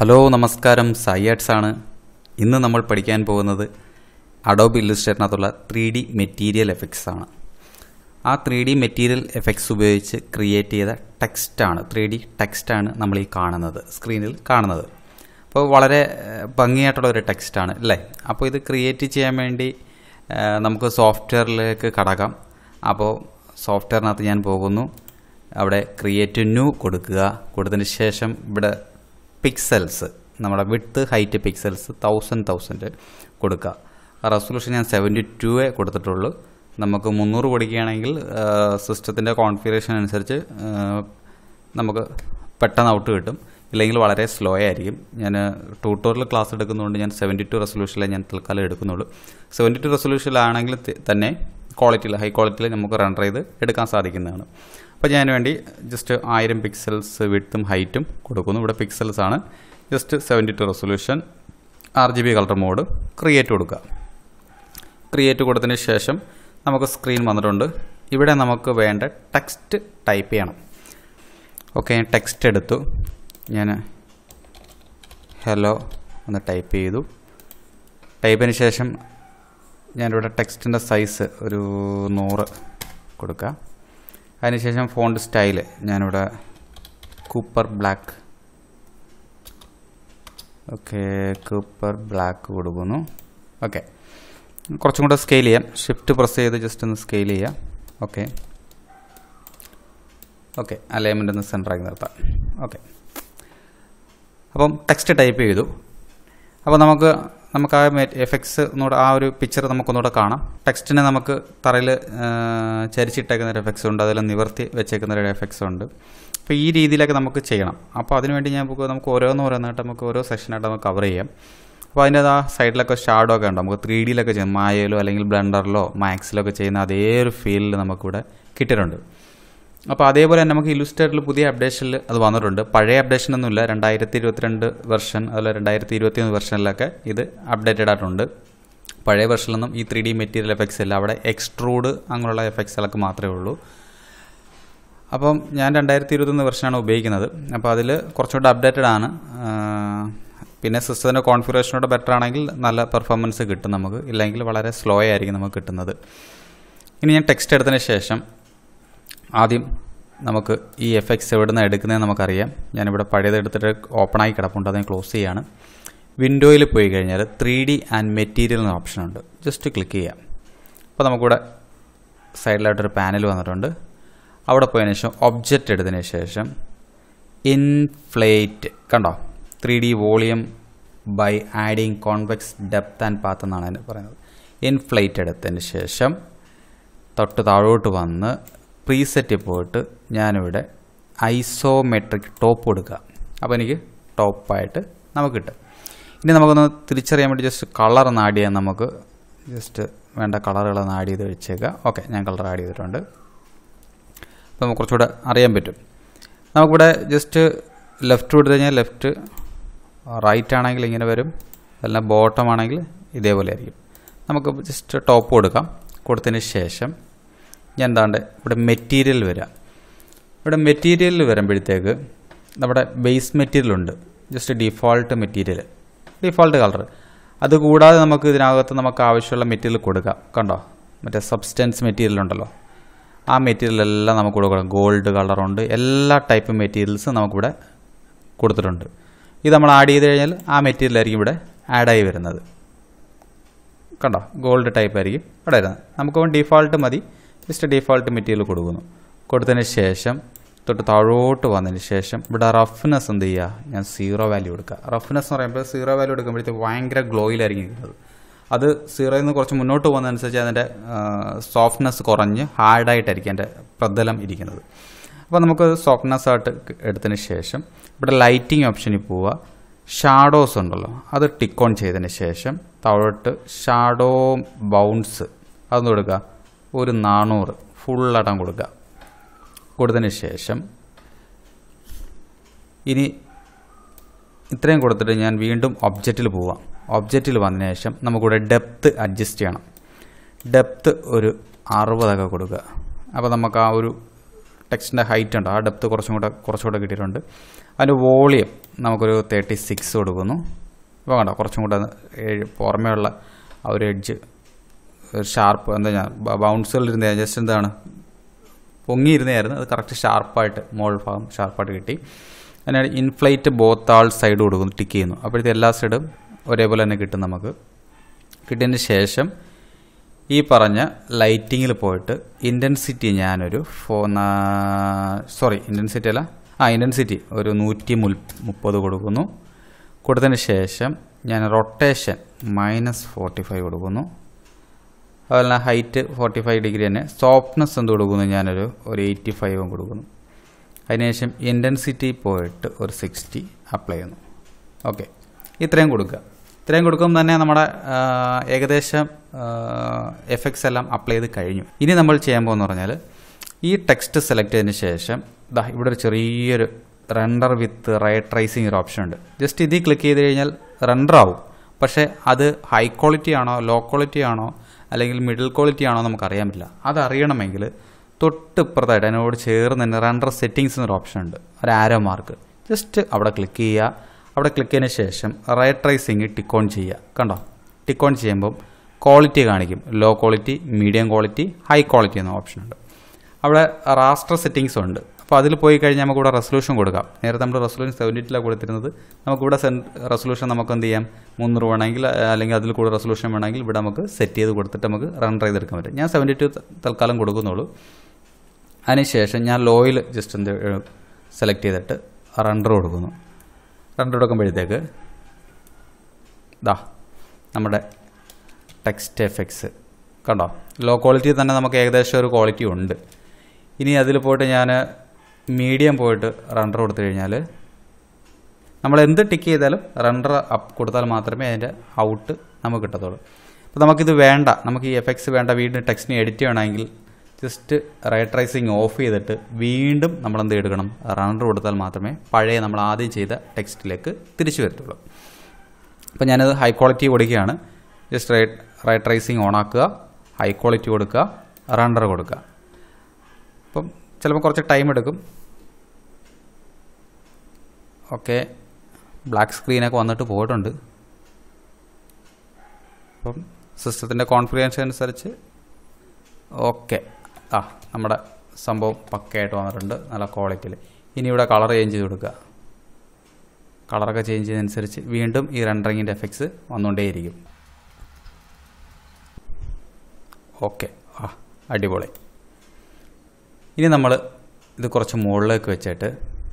hello നമസ്കാരം സയ്യാട്സ് ആണ് ഇന്ന് നമ്മൾ പഠിക്കാൻ പോകുന്നത് അഡോബ് ഇല്ലുസ്ട്രേറ്ററിനകത്തുള്ള ത്രീ ഡി മെറ്റീരിയൽ എഫക്ട്സ് ആണ് ആ ത്രീ ഡി മെറ്റീരിയൽ എഫക്ട്സ് ഉപയോഗിച്ച് ക്രിയേറ്റ് ചെയ്ത ടെക്സ്റ്റാണ് ത്രീ ഡി ടെക്സ്റ്റാണ് നമ്മൾ ഈ കാണുന്നത് സ്ക്രീനിൽ കാണുന്നത് അപ്പോൾ വളരെ ഏഹ്, ഭംഗിയായിട്ടുള്ള ഒരു ടെക്സ്റ്റാണ് അല്ലേ അപ്പോൾ ഇത് ക്രിയേറ്റ് ചെയ്യാൻ വേണ്ടി ഏഹ്, നമുക്ക് സോഫ്റ്റ്വെയറിലേക്ക് കടക്കാം അപ്പോൾ സോഫ്റ്റ്വെയറിനകത്ത് ഞാൻ പോകുന്നു അവിടെ ക്രിയേറ്റ് ന്യൂ കൊടുക്കുക കൊടുത്തതിന് ശേഷം ഇവിടെ പിക്സൽസ് നമ്മുടെ വിട്ട് ഹൈറ്റ് പിക്സൽസ് തൗസൻഡ് തൗസൻഡ് കൊടുക്കുക റെസൊല്യൂഷൻ ഞാൻ സെവൻറ്റി ടുവേ കൊടുത്തിട്ടുള്ളൂ നമുക്ക് മുന്നൂറ് കൊടുക്കുകയാണെങ്കിൽ സിസ്റ്റത്തിൻ്റെ കോൺഫിഗറേഷൻ അനുസരിച്ച് ആ, നമുക്ക് പെട്ടെന്ന് ഔട്ട് കിട്ടും ഇല്ലെങ്കിൽ വളരെ സ്ലോ ആയിരിക്കും ഞാൻ ട്യൂട്ടോറിയൽ ക്ലാസ് എടുക്കുന്നതുകൊണ്ട് ഞാൻ സെവൻറ്റി ടു റെസൊല്യൂഷനിലേ ഞാൻ തൽക്കാലം എടുക്കുന്നുള്ളൂ സെവൻറ്റി ടു റെസൊല്യൂഷനിലാണെങ്കിൽ തി- തന്നെ ക്വാളിറ്റിയിൽ ഹൈ ക്വാളിറ്റിയിൽ നമുക്ക് റണ്ടർ ചെയ്ത് എടുക്കാൻ സാധിക്കുന്നതാണ് അപ്പോൾ ഞാൻ വേണ്ടി ജസ്റ്റ് ആയിരം പിക്സൽസ് വിട്ടും ഹൈറ്റും കൊടുക്കുന്നു ഇവിടെ പിക്സൽസ് ആണ് just seventy two resolution R G B colour mode create കൊടുക്കുക ക്രിയേറ്റ് കൊടുത്തതിന് ശേഷം നമുക്ക് സ്ക്രീൻ വന്നിട്ടുണ്ട് ഇവിടെ നമുക്ക് വേണ്ട ടെക്സ്റ്റ് ടൈപ്പ് ചെയ്യണം ഓക്കെ ഞാൻ ടെക്സ്റ്റ് എടുത്തു ഞാൻ ഹലോ എന്ന് ടൈപ്പ് ചെയ്തു ടൈപ്പിന് ശേഷം ഞാനിവിടെ ടെക്സ്റ്റിൻ്റെ സൈസ് ഒരു നൂറ് കൊടുക്കുക അതിനുശേഷം ഫോണ്ട് സ്റ്റൈല് ഞാനിവിടെ Cooper Black okay Cooper Black കൊടുക്കുന്നു ഓക്കെ കുറച്ചും കൂടെ സ്കെയിൽ ചെയ്യാം ഷിഫ്റ്റ് പ്രസ് ചെയ്ത് ജസ്റ്റ് ഒന്ന് സ്കെയിൽ ചെയ്യാം ഓക്കെ ഓക്കെ അലൈൻമെൻ്റ് ഒന്ന് സെൻറ്ററാക്കി നിർത്താം ഓക്കെ അപ്പം ടെക്സ്റ്റ് ടൈപ്പ് ചെയ്തു അപ്പോൾ നമുക്ക് നമുക്ക് ആ എഫക്ട്സ് ഒന്നുകൂടെ ആ ഒരു പിക്ചർ നമുക്കൊന്നുകൂടെ കാണാം ടെക്സ്റ്റിനെ നമുക്ക് തറയിൽ ചരിച്ചിട്ടേക്കുന്ന ഒരു എഫക്ട്സ് ഉണ്ട് അതിൽ നിവർത്തി വെച്ചേക്കുന്ന ഒരു എഫക്ട്സ് ഉണ്ട് അപ്പോൾ ഈ രീതിയിലൊക്കെ നമുക്ക് ചെയ്യണം അപ്പോൾ അതിനുവേണ്ടി ഞാൻ നമുക്ക് നമുക്ക് ഓരോന്ന് ഓരോന്നായിട്ട് നമുക്ക് ഓരോ സെഷനായിട്ട് നമുക്ക് കവർ ചെയ്യാം അപ്പോൾ അതിൻ്റെ ആ സൈഡിലൊക്കെ ഷാഡോ ഒക്കെ ഉണ്ട് നമുക്ക് ത്രീ ഡിയിലൊക്കെ ചെയ്യും മായയിലോ അല്ലെങ്കിൽ ബ്ലെൻഡറിലോ മാക്സിലോ ഒക്കെ ചെയ്യുന്ന അതേ ഒരു ഫീലിൽ നമുക്കിവിടെ കിട്ടിയിട്ടുണ്ട് അപ്പോൾ അതേപോലെ തന്നെ നമുക്ക് ഇലുസ്ട്രേറ്ററിൽ പുതിയ അപ്ഡേഷനിൽ അത് വന്നിട്ടുണ്ട് പഴയ അപ്ഡേഷൻ ഒന്നുമില്ല രണ്ടായിരത്തി ഇരുപത്തിരണ്ട് വെർഷൻ അതുപോലെ രണ്ടായിരത്തി ഇരുപത്തി ഒന്ന് വെർഷനിലൊക്കെ ഇത് അപ്ഡേറ്റഡ് ആയിട്ടുണ്ട് പഴയ വെർഷനിലൊന്നും ഈ ത്രീ ഡി മെറ്റീരിയൽ എഫക്ട്സ് ഇല്ല അവിടെ എക്സ്ട്രൂഡ് അങ്ങനെയുള്ള എഫക്ട്സുകളൊക്കെ മാത്രമേ ഉള്ളൂ അപ്പം ഞാൻ രണ്ടായിരത്തി ഇരുപത്തൊന്ന് വെർഷനാണ് ഉപയോഗിക്കുന്നത് അപ്പോൾ അതിൽ കുറച്ചുകൂടെ അപ്ഡേറ്റഡ് ആണ് ആ, പിന്നെ സിസ്റ്റത്തിൻ്റെ കോൺഫിഗറേഷനോട് ബെറ്റർ ആണെങ്കിൽ നല്ല പെർഫോമൻസ് കിട്ടും നമുക്ക് ഇല്ലെങ്കിൽ വളരെ സ്ലോ ആയിരിക്കും നമുക്ക് കിട്ടുന്നത് ഇനി ഞാൻ ടെക്സ്റ്റ് എടുത്തതിന് ശേഷം ആദ്യം നമുക്ക് ഈ എഫക്ട്സ് എവിടെ നിന്ന് എടുക്കുന്നതെന്ന് നമുക്കറിയാം ഞാനിവിടെ പഴയത് എടുത്തിട്ട് ഓപ്പണായി കിടപ്പുണ്ട് അത് ഞാൻ ക്ലോസ് ചെയ്യാണ് വിൻഡോയിൽ പോയി കഴിഞ്ഞാൽ ത്രീ ഡി ആൻഡ് മെറ്റീരിയൽ എന്ന ഓപ്ഷൻ ഉണ്ട് ജസ്റ്റ് ക്ലിക്ക് ചെയ്യാം അപ്പോൾ നമുക്കിവിടെ സൈഡിലായിട്ടൊരു പാനൽ വന്നിട്ടുണ്ട് അവിടെ പോയതിനു ശേഷം ഒബ്ജക്റ്റ് എടുത്തതിന് ശേഷം ഇൻഫ്ലേറ്റ് കണ്ടോ three D volume by adding convex depth and path എന്നാണ് അതിന് പറയുന്നത് ഇൻഫ്ലേറ്റ് എടുത്തതിന് ശേഷം തൊട്ട് താഴോട്ട് വന്ന് പ്രീസെറ്റിൽ പോയിട്ട് ഞാനിവിടെ ഐസോമെട്രിക് ടോപ്പ് കൊടുക്കുക അപ്പോൾ എനിക്ക് ടോപ്പായിട്ട് നമുക്ക് കിട്ടും ഇനി നമുക്കൊന്ന് തിരിച്ചറിയാൻ വേണ്ടി ജസ്റ്റ് കളർ ഒന്ന് ആഡ് ചെയ്യാൻ നമുക്ക് ജസ്റ്റ് വേണ്ട കളറുകളൊന്ന് ആഡ് ചെയ്ത് വെച്ചേക്കാം ഓക്കെ ഞാൻ കളർ ആഡ് ചെയ്തിട്ടുണ്ട് അപ്പോൾ നമുക്ക് കുറച്ചുകൂടെ അറിയാൻ പറ്റും നമുക്കിവിടെ ജസ്റ്റ് ലെഫ്റ്റ് കൊടുത്തു കഴിഞ്ഞാൽ ലെഫ്റ്റ് റൈറ്റ് ആണെങ്കിൽ ഇങ്ങനെ വരും അല്ല ബോട്ടം ആണെങ്കിൽ ഇതേപോലെ ആയിരിക്കും നമുക്ക് ജസ്റ്റ് ടോപ്പ് കൊടുക്കാം കൊടുത്തതിന് ശേഷം ഞാൻ എന്താണ്ട് ഇവിടെ മെറ്റീരിയൽ വരാം ഇവിടെ മെറ്റീരിയലിൽ വരുമ്പോഴത്തേക്ക് നമ്മുടെ ബേസ് മെറ്റീരിയൽ ഉണ്ട് just default material default colour അതുകൂടാതെ നമുക്ക് ഇതിനകത്ത് നമുക്ക് ആവശ്യമുള്ള മെറ്റീരിയൽ കൊടുക്കാം കണ്ടോ മറ്റേ സബ്സ്റ്റൻസ് മെറ്റീരിയൽ ഉണ്ടല്ലോ ആ മെറ്റീരിയലെല്ലാം നമുക്ക് കൊടുക്കണം ഗോൾഡ് കളറുണ്ട് എല്ലാ ടൈപ്പ് മെറ്റീരിയൽസും നമുക്കിവിടെ കൊടുത്തിട്ടുണ്ട് ഇത് നമ്മൾ ആഡ് ചെയ്ത് കഴിഞ്ഞാൽ ആ മെറ്റീരിയൽ ആയിരിക്കും ഇവിടെ ആഡായി വരുന്നത് കണ്ടോ ഗോൾഡ് ടൈപ്പ് ആയിരിക്കും ഇവിടെ വരുന്നത് നമുക്ക് ഡിഫോൾട്ട് മതി ജസ്റ്റ് ഡിഫോൾട്ട് മെറ്റീരിയൽ കൊടുക്കുന്നു കൊടുത്തതിന് ശേഷം തൊട്ട് താഴോട്ട് വന്നതിന് ശേഷം ഇവിടെ റഫ്നെസ് എന്ത് ചെയ്യുക ഞാൻ സീറോ വാല്യൂ കൊടുക്കുക റഫ്നെസ് എന്ന് പറയുമ്പോൾ സീറോ വാല്യൂ എടുക്കുമ്പോഴത്തേക്ക് ഭയങ്കര ഗ്ലോയിലായിരിക്കും ഇരിക്കുന്നത് അത് സീറോയിൽ നിന്ന് കുറച്ച് മുന്നോട്ട് പോകുന്നതനുസരിച്ച് അതിൻ്റെ സോഫ്റ്റ്നെസ് കുറഞ്ഞ് ഹാർഡായിട്ടായിരിക്കും അതിൻ്റെ പ്രതലം ഇരിക്കുന്നത് അപ്പോൾ നമുക്ക് സോഫ്റ്റ്നെസ് ആയിട്ട് എടുത്തതിന് ശേഷം ഇവിടെ ലൈറ്റിംഗ് ഓപ്ഷനിൽ പോവുക ഷാഡോസ് ഉണ്ടല്ലോ അത് ടിക്ക് ഓൺ ചെയ്തതിന് ശേഷം താഴോട്ട് ഷാഡോ ബൗൺസ് അതൊന്ന് കൊടുക്കുക ഒരു നാനൂറ് ഫുള്ളായിട്ടും കൊടുക്കുക കൊടുത്തതിന് ശേഷം ഇനി ഇത്രയും കൊടുത്തിട്ട് ഞാൻ വീണ്ടും ഒബ്ജക്റ്റിൽ പോവാം ഒബ്ജക്റ്റിൽ വന്നതിന് ശേഷം നമുക്കിവിടെ ഡെപ്ത്ത് അഡ്ജസ്റ്റ് ചെയ്യണം ഡെപ്ത്ത് ഒരു അറുപതൊക്കെ കൊടുക്കുക അപ്പോൾ നമുക്ക് ആ ഒരു ടെക്സ്റ്റിൻ്റെ ഹൈറ്റ് ഉണ്ട് ആ ഡെപ്ത് കുറച്ചും കൂടെ കുറച്ചുകൂടെ കിട്ടിയിട്ടുണ്ട് അതിൻ്റെ വോളിയം നമുക്കൊരു തേർട്ടി സിക്സ് കൊടുക്കുന്നു ഇപ്പോൾ കണ്ടോ കുറച്ചും കൂടെ ഏഴ് പുറമേ ഉള്ള ആ ഒരു എഡ്ജ് ഒരു ഷാർപ്പ് എന്താ ഞാൻ ബൗൺസുകളിരുന്ന ജസ്റ്റ് എന്താണ് പൊങ്ങിയിരുന്നായിരുന്നു അത് കറക്റ്റ് ഷാർപ്പായിട്ട് മോൾ ഭാഗം ഷാർപ്പായിട്ട് കിട്ടി അതിനാണ് ഇൻഫ്ലൈറ്റ് ബോത്ത് ആൾ സൈഡ് കൊടുക്കുന്നു ടിക്ക് ചെയ്യുന്നു അപ്പോഴത്തെ എല്ലാ സൈഡും ഒരേപോലെ തന്നെ കിട്ടും നമുക്ക് കിട്ടിയതിന് ശേഷം ഈ പറഞ്ഞ ലൈറ്റിങ്ങിൽ പോയിട്ട് ഇൻറ്റൻസിറ്റി ഞാനൊരു ഫോ സോറി ഇൻറ്റൻസിറ്റി അല്ല ആ ഇൻറ്റൻസിറ്റി ഒരു നൂറ്റി മുൽ മുപ്പത് കൊടുക്കുന്നു കൊടുത്തതിന് ശേഷം ഞാൻ റൊട്ടേഷൻ മൈനസ് ഫോർട്ടി ഫൈവ് കൊടുക്കുന്നു അതുപോലെ തന്നെ ഹൈറ്റ് ഫോർട്ടി ഫൈവ് ഡിഗ്രി തന്നെ സോഫ്റ്റ്നെസ് എന്ത് കൊടുക്കുന്നു ഞാനൊരു ഒരു എയ്റ്റി ഫൈവും കൊടുക്കുന്നു അതിനുശേഷം ഇൻറ്റൻസിറ്റി പോയിട്ട് ഒരു സിക്സ്റ്റി അപ്ലൈ ചെയ്യുന്നു ഓക്കെ ഇത്രയും കൊടുക്കുക ഇത്രയും കൊടുക്കുമ്പോൾ തന്നെ നമ്മുടെ ആ, ഏകദേശം എഫക്ട്സ് എല്ലാം അപ്ലൈ ചെയ്ത് കഴിഞ്ഞു ഇനി നമ്മൾ ചെയ്യാൻ പോകുന്ന പറഞ്ഞാൽ ഈ ടെക്സ്റ്റ് സെലക്ട് ചെയ്തതിന് ശേഷം ദാ ഇവിടെ ഒരു ചെറിയൊരു റെൻഡർ വിത്ത് റൈ ട്രേസിങ് ഒരു ഓപ്ഷൻ ഉണ്ട് ജസ്റ്റ് ഇതിൽ ക്ലിക്ക് ചെയ്ത് കഴിഞ്ഞാൽ റെൻഡർ ആവും പക്ഷേ അത് ഹൈ ക്വാളിറ്റി ആണോ ലോ ക്വാളിറ്റി ആണോ അല്ലെങ്കിൽ മിഡിൽ ക്വാളിറ്റി ആണോ നമുക്ക് അറിയാൻ പറ്റില്ല അത് അറിയണമെങ്കിൽ തൊട്ട് ഇപ്പുറത്തായിട്ട് അതിനോട് ചേർന്ന് തന്നെ റെൻഡർ സെറ്റിങ്സ് എന്നൊരു ഓപ്ഷൻ ഉണ്ട് ഒരു ആരോ മാർക്ക് ജസ്റ്റ് അവിടെ ക്ലിക്ക് ചെയ്യുക അവിടെ ക്ലിക്ക് ചെയ്തതിന് ശേഷം റൈ ട്രേസിങ് ടിക്ക് ഓൺ ചെയ്യുക കണ്ടോ ടിക്ക് ഓൺ ചെയ്യുമ്പം ക്വാളിറ്റി കാണിക്കും low quality medium quality high quality എന്ന ഓപ്ഷൻ ഉണ്ട് അവിടെ റാസ്റ്റർ സെറ്റിങ്സ് ഉണ്ട് അപ്പോൾ അതിൽ പോയി കഴിഞ്ഞാൽ നമുക്ക് ഇവിടെ റെസൊല്യൂഷൻ കൊടുക്കാം നേരത്തെ നമ്മൾ റെസൊല്യൂഷൻ സെവൻറ്റി ടിലാണ് കൊടുത്തിരുന്നത് നമുക്കിവിടെ സെൻ റെസൊല്യൂഷൻ നമുക്ക് എന്ത് ചെയ്യാം മുന്നൂറ് വേണമെങ്കിൽ അല്ലെങ്കിൽ അതിൽ കൂടുതൽ റെസൊല്യൂഷൻ വേണമെങ്കിൽ ഇവിടെ നമുക്ക് സെറ്റ് ചെയ്ത് കൊടുത്തിട്ട് നമുക്ക് റണ്ടർ ചെയ്തെടുക്കാൻ പറ്റും ഞാൻ സെവൻറ്റി ടു തൽക്കാലം കൊടുക്കുന്നുള്ളൂ അതിനുശേഷം ഞാൻ ലോയിൽ ജസ്റ്റ് എന്ത് സെലക്ട് ചെയ്തിട്ട് റണ്ടർ കൊടുക്കുന്നു റണ്ടർ കൊടുക്കുമ്പോഴത്തേക്ക് ദാ നമ്മുടെ ടെക്സ്റ്റ് എഫക്ട്സ് കണ്ടോ ലോ ക്വാളിറ്റി തന്നെ നമുക്ക് ഏകദേശം ഒരു ക്വാളിറ്റി ഉണ്ട് ഇനി അതിൽ പോയിട്ട് ഞാൻ മീഡിയം പോയിട്ട് റണ്ടർ കൊടുത്തു കഴിഞ്ഞാൽ നമ്മൾ എന്ത് ടിക്ക് ചെയ്താലും റണ്ടർ അപ്പ് കൊടുത്താൽ മാത്രമേ അതിൻ്റെ ഔട്ട് നമുക്ക് കിട്ടത്തുള്ളൂ അപ്പോൾ നമുക്കിത് വേണ്ട നമുക്ക് ഈ എഫക്ട്സ് വേണ്ട വീണ്ടും ടെക്സ്റ്റിനെ എഡിറ്റ് ചെയ്യണമെങ്കിൽ ജസ്റ്റ് റൈട്രൈസിങ് ഓഫ് ചെയ്തിട്ട് വീണ്ടും നമ്മൾ എന്ത് എടുക്കണം റണ്ടർ കൊടുത്താൽ മാത്രമേ പഴയ നമ്മൾ ആദ്യം ചെയ്ത ടെക്സ്റ്റിലേക്ക് തിരിച്ചു വരത്തുള്ളൂ അപ്പോൾ ഞാനത് ഹൈ ക്വാളിറ്റി കൊടുക്കുകയാണ് just right right tracing on ആക്കുക ഹൈ ക്വാളിറ്റി കൊടുക്കുക റണ്ടർ കൊടുക്കുക അപ്പം ചിലപ്പോൾ കുറച്ച് ടൈം എടുക്കും ഓക്കെ ബ്ലാക്ക് സ്ക്രീനൊക്കെ വന്നിട്ട് പോയിട്ടുണ്ട് അപ്പം സിസ്റ്റത്തിൻ്റെ കോൺഫിഗറേഷൻ അനുസരിച്ച് ഓക്കെ ആ നമ്മുടെ സംഭവം പക്കയായിട്ട് വന്നിട്ടുണ്ട് നല്ല ക്വാളിറ്റിയിൽ ഇനി ഇവിടെ കളർ ചേഞ്ച് ചെയ്ത് കൊടുക്കുക കളറൊക്കെ ചേഞ്ച് ചെയ്യുന്നതനുസരിച്ച് വീണ്ടും ഈ റെൻഡറിങ്ങിൻ്റെ എഫക്ട്സ് വന്നുകൊണ്ടേയിരിക്കും ഓക്കെ ആ അടിപൊളി ഇനി നമ്മൾ ഇത് കുറച്ച് മുകളിലേക്ക് വെച്ചിട്ട്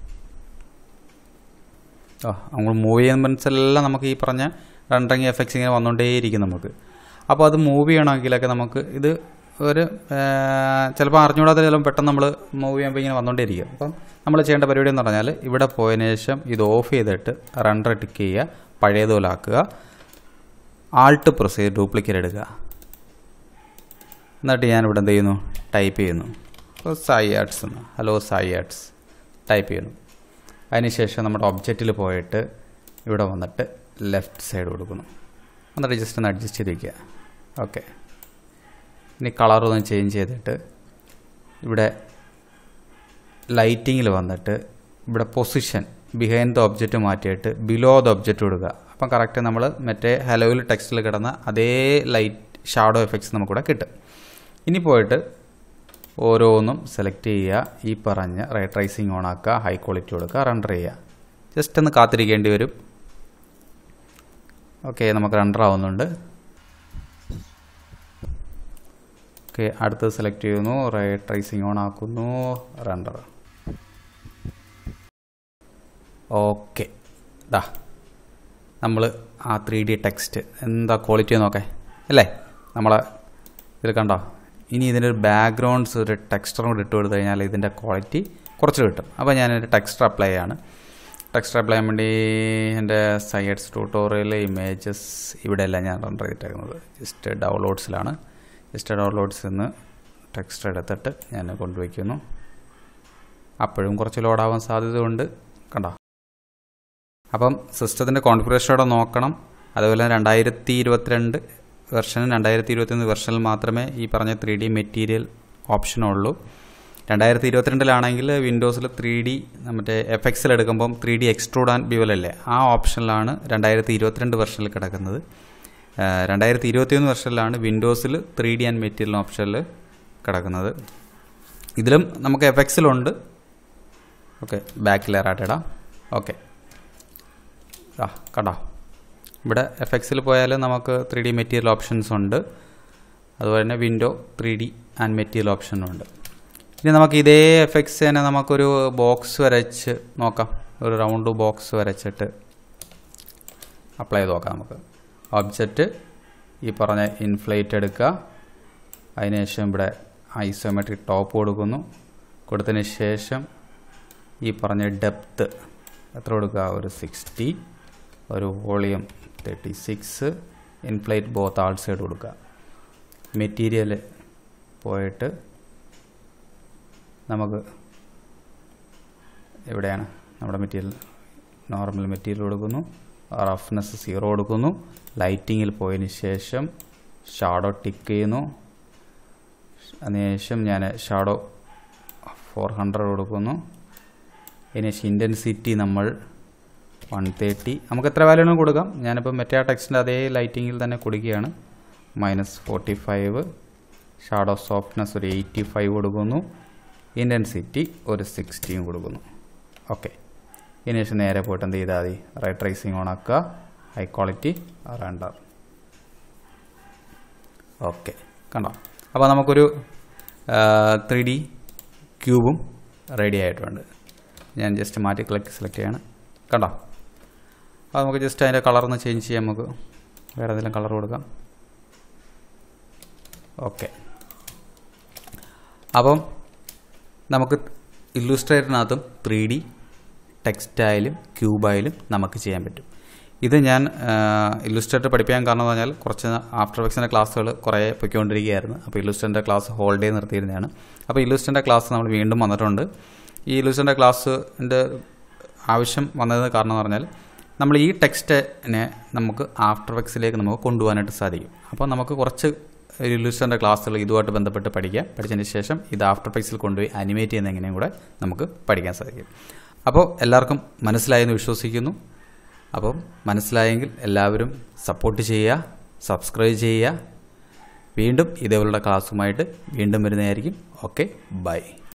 ആ നമ്മൾ മൂവ് ചെയ്യുമ്പോഴെല്ലാം നമുക്ക് ഈ പറഞ്ഞ റണ്ടറിങ് എഫക്ട്സ് ഇങ്ങനെ വന്നുകൊണ്ടേയിരിക്കും നമുക്ക് അപ്പോൾ അത് മൂവ് ചെയ്യണമെങ്കിലൊക്കെ നമുക്ക് ഇത് ഒരു ചിലപ്പോൾ അറിഞ്ഞുകൂടാതെ ചിലപ്പോൾ പെട്ടെന്ന് നമ്മൾ മൂവ് ചെയ്യുമ്പോൾ ഇങ്ങനെ വന്നുകൊണ്ടേയിരിക്കും അപ്പം നമ്മൾ ചെയ്യേണ്ട പരിപാടി എന്ന് പറഞ്ഞാൽ ഇവിടെ പോയതിനു ശേഷം ഇത് ഓഫ് ചെയ്തിട്ട് റണ്ടർ ടിക്ക് ചെയ്യുക പഴയതുപോലെ ആക്കുക ആൾട്ട് പ്രസ് ചെയ്ത് ഡ്യൂപ്ലിക്കേറ്റ് എടുക്കുക എന്നിട്ട് ഞാൻ ഇവിടെ എന്ത് ചെയ്യുന്നു ടൈപ്പ് ചെയ്യുന്നു അപ്പോൾ സായി ആർട്സ് എന്ന് ഹലോ സായി ആർട്സ് ടൈപ്പ് ചെയ്യുന്നു അതിനുശേഷം നമ്മുടെ ഒബ്ജക്റ്റിൽ പോയിട്ട് ഇവിടെ വന്നിട്ട് ലെഫ്റ്റ് സൈഡ് കൊടുക്കുന്നു എന്നിട്ട് ജസ്റ്റ് ഒന്ന് അഡ്ജസ്റ്റ് ചെയ്ത് വയ്ക്കുക ഓക്കെ ഇനി കളർ ഒന്ന് ചേഞ്ച് ചെയ്തിട്ട് ഇവിടെ ലൈറ്റിങ്ങിൽ വന്നിട്ട് ഇവിടെ പൊസിഷൻ ബിഹൈൻഡ് ദ ഒബ്ജക്റ്റ് മാറ്റിയിട്ട് ബിലോ ദ ഒബ്ജക്റ്റ് കൊടുക്കുക അപ്പം കറക്റ്റ് നമ്മൾ മറ്റേ ഹലോയിൽ ടെക്സ്റ്റിൽ കിടന്ന അതേ ലൈറ്റ് ഷാഡോ എഫക്ട്സ് നമുക്കിവിടെ കിട്ടും ഇനി പോയിട്ട് ഓരോന്നും സെലക്ട് ചെയ്യുക ഈ പറഞ്ഞ റൈറ്റ് ട്രൈസിങ് ഓൺ ആക്കുക ഹൈ ക്വാളിറ്റി കൊടുക്കുക റണ്ടർ ചെയ്യുക ജസ്റ്റ് ഒന്ന് കാത്തിരിക്കേണ്ടി വരും ഓക്കെ നമുക്ക് റണ്ടർ ആവുന്നുണ്ട് ഓക്കെ അടുത്തത് സെലക്ട് ചെയ്യുന്നു റൈറ്റ് ട്രൈസിങ് ഓൺ ആക്കുന്നു റണ്ടർ ഓക്കെ ദാ നമ്മൾ ആ ത്രീ ഡി ടെക്സ്റ്റ് എന്താ ക്വാളിറ്റി നോക്കേ അല്ലേ നമ്മളെ ഇതിൽ കണ്ടോ ഇനി ഇതിൻ്റെ ഒരു ബാക്ക്ഗ്രൗണ്ട്സ് ഒരു ടെക്സ്റ്ററും കൂടി ഇട്ട് കൊടുത്തു കഴിഞ്ഞാൽ ഇതിൻ്റെ ക്വാളിറ്റി കുറച്ച് കിട്ടും അപ്പോൾ ഞാനൊരു ടെക്സ്റ്റർ അപ്ലൈ ചെയ്യാണ് ടെക്സ്റ്റർ അപ്ലൈ ചെയ്യാൻ വേണ്ടി എൻ്റെ സൈഡ്സ് ട്യൂട്ടോറിയൽ ഇമേജസ് ഇവിടെയല്ല ഞാൻ റണ്ടർ ചെയ്തിട്ടേക്കുന്നത് ജസ്റ്റ് ഡൗൺലോഡ്സിലാണ് ജസ്റ്റ് ഡൗൺലോഡ്സിൽ നിന്ന് ടെക്സ്റ്റർ എടുത്തിട്ട് ഞാൻ കൊണ്ടുവയ്ക്കുന്നു അപ്പോഴും കുറച്ച് ലോഡാവാൻ സാധ്യതയുണ്ട് കണ്ടോ അപ്പം സിസ്റ്റത്തിൻ്റെ കോൺഫിഗറേഷനോടെ നോക്കണം അതുപോലെ രണ്ടായിരത്തി ഇരുപത്തിരണ്ട് വെർഷനും രണ്ടായിരത്തി ഇരുപത്തിയൊന്ന് വെർഷനിൽ മാത്രമേ ഈ പറഞ്ഞ ത്രീ ഡി മെറ്റീരിയൽ ഓപ്ഷനുള്ളൂ രണ്ടായിരത്തി ഇരുപത്തിരണ്ടിലാണെങ്കിൽ വിൻഡോസിൽ ത്രീ ഡി മറ്റേ എഫ് എക്സിൽ എടുക്കുമ്പം three D extrude and bevel അല്ലേ ആ ഓപ്ഷനിലാണ് രണ്ടായിരത്തി ഇരുപത്തിരണ്ട് വെർഷനിൽ കിടക്കുന്നത് രണ്ടായിരത്തി ഇരുപത്തിയൊന്ന് വെർഷനിലാണ് വിൻഡോസിൽ ത്രീ ഡി ആൻഡ് മെറ്റീരിയൽ ഓപ്ഷനിൽ കിടക്കുന്നത് ഇതിലും നമുക്ക് എഫ് എക്സിലുണ്ട് ഓക്കെ ബാക്ക് ലെയറായിട്ട് ഇടാം ഓക്കെ ആ കണ്ടോ ഇവിടെ എഫ് എക്സിൽ പോയാൽ നമുക്ക് ത്രീ ഡി മെറ്റീരിയൽ ഓപ്ഷൻസ് ഉണ്ട് അതുപോലെ തന്നെ window three D and material ഓപ്ഷനും ഉണ്ട് ഇനി നമുക്ക് ഇതേ എഫ് എക്സ് തന്നെ നമുക്കൊരു ബോക്സ് വരച്ച് നോക്കാം ഒരു റൗണ്ട് ബോക്സ് വരച്ചിട്ട് അപ്ലൈ ചെയ്ത് നോക്കാം നമുക്ക് ഒബ്ജക്റ്റ് ഈ പറഞ്ഞ ഇൻഫ്ലേറ്റ് എടുക്കുക അതിനുശേഷം ഇവിടെ ഐസോമെട്രിക് ടോപ്പ് കൊടുക്കുന്നു കൊടുത്തതിന് ശേഷം ഈ പറഞ്ഞ ഡെപ്ത്ത് എത്ര കൊടുക്കുക ഒരു സിക്സ്റ്റി ഒരു volume thirty six inflate both all side കൊടുക്കുക മെറ്റീരിയൽ പോയിട്ട് നമുക്ക് എവിടെയാണ് നമ്മുടെ മെറ്റീരിയൽ നോർമൽ മെറ്റീരിയൽ കൊടുക്കുന്നു റഫ്നെസ് സീറോ കൊടുക്കുന്നു ലൈറ്റിങ്ങിൽ പോയതിന് ശേഷം ഷാഡോ ടിക്ക് ചെയ്യുന്നു അതിനുശേഷം ഞാൻ ഷാഡോ ഫോർ ഹൺഡ്രഡ് കൊടുക്കുന്നു അതിനുശേഷം ഇൻറ്റൻസിറ്റി നമ്മൾ വൺ തേർട്ടി നമുക്ക് എത്ര വാല്യൂ കൊടുക്കാം ഞാനിപ്പോൾ മെറ്റാ ടെക്സ്റ്റിൻ്റെ അതേ ലൈറ്റിങ്ങിൽ തന്നെ കൊടുക്കുകയാണ് minus forty five shadow softness ഒരു എയ്റ്റി ഫൈവ് കൊടുക്കുന്നു ഇൻറ്റൻസിറ്റി ഒരു സിക്സ്റ്റിയും കൊടുക്കുന്നു ഓക്കെ ഇതിനുശേഷം നേരെ പോയിട്ട് എന്ത് ചെയ്താൽ മതി റൈ ട്രേസിങ് ഓൺ ആക്കുക ഹൈ ക്വാളിറ്റി റണ്ടർ ഓക്കെ കണ്ടോ അപ്പോൾ നമുക്കൊരു ത്രീ ഡി ക്യൂബും റെഡി ആയിട്ടുണ്ട് ഞാൻ ജസ്റ്റ് മാറ്റി ക്ലിക്ക് സെലക്ട് ചെയ്യാണ് കണ്ടോ അപ്പോൾ നമുക്ക് ജസ്റ്റ് അതിൻ്റെ കളറൊന്ന് ചേഞ്ച് ചെയ്യാം നമുക്ക് വേറെ എന്തെങ്കിലും കളർ കൊടുക്കാം ഓക്കെ അപ്പം നമുക്ക് ഇല്ലുസ്ട്രേറ്ററിനകത്തും ത്രീ ഡി ടെക്സ്റ്റൈലും ക്യൂബായാലും നമുക്ക് ചെയ്യാൻ പറ്റും ഇത് ഞാൻ ഇല്ലുസ്ട്രേറ്റർ പഠിപ്പിക്കാൻ കാരണം എന്ന് പറഞ്ഞാൽ കുറച്ച് ആഫ്റ്റർ എഫക്ട്സിൻ്റെ ക്ലാസ്സുകൾ കുറേ പൊയ്ക്കൊണ്ടിരിക്കുകയായിരുന്നു അപ്പോൾ ഇല്ലുസ്ട്രേറ്ററിൻ്റെ ക്ലാസ് ഹോൾഡേ നിർത്തിയിരുന്നതാണ് അപ്പോൾ ഇല്ലുസ്ട്രേറ്ററിൻ്റെ ക്ലാസ് നമ്മൾ വീണ്ടും വന്നിട്ടുണ്ട് ഈ ഇല്ലുസ്ട്രേറ്ററിൻ്റെ ക്ലാസ്സിൻ്റെ ആവശ്യം വന്നതിന് കാരണം എന്ന് പറഞ്ഞാൽ നമ്മൾ ഈ ടെക്സ്റ്റിനെ നമുക്ക് ആഫ്റ്റർ എഫക്ട്സിലേക്ക് നമുക്ക് കൊണ്ടുപോകാനായിട്ട് സാധിക്കും അപ്പോൾ നമുക്ക് കുറച്ച് ഇല്ലുസ്ട്രേറ്ററിൻ്റെ ക്ലാസ്സുകൾ ഇതുമായിട്ട് ബന്ധപ്പെട്ട് പഠിക്കാം പഠിച്ചതിന് ശേഷം ഇത് ആഫ്റ്റർ എഫക്ട്സിൽ കൊണ്ടുപോയി അനിമേറ്റ് ചെയ്യുന്ന എങ്ങനെയും കൂടെ നമുക്ക് പഠിക്കാൻ സാധിക്കും അപ്പോൾ എല്ലാവർക്കും മനസ്സിലായെന്ന് വിശ്വസിക്കുന്നു അപ്പം മനസ്സിലായെങ്കിൽ എല്ലാവരും സപ്പോർട്ട് ചെയ്യുക സബ്സ്ക്രൈബ് ചെയ്യുക വീണ്ടും ഇതേപോലുള്ള ക്ലാസ്സുമായിട്ട് വീണ്ടും വരുന്നതായിരിക്കും ഓക്കെ ബൈ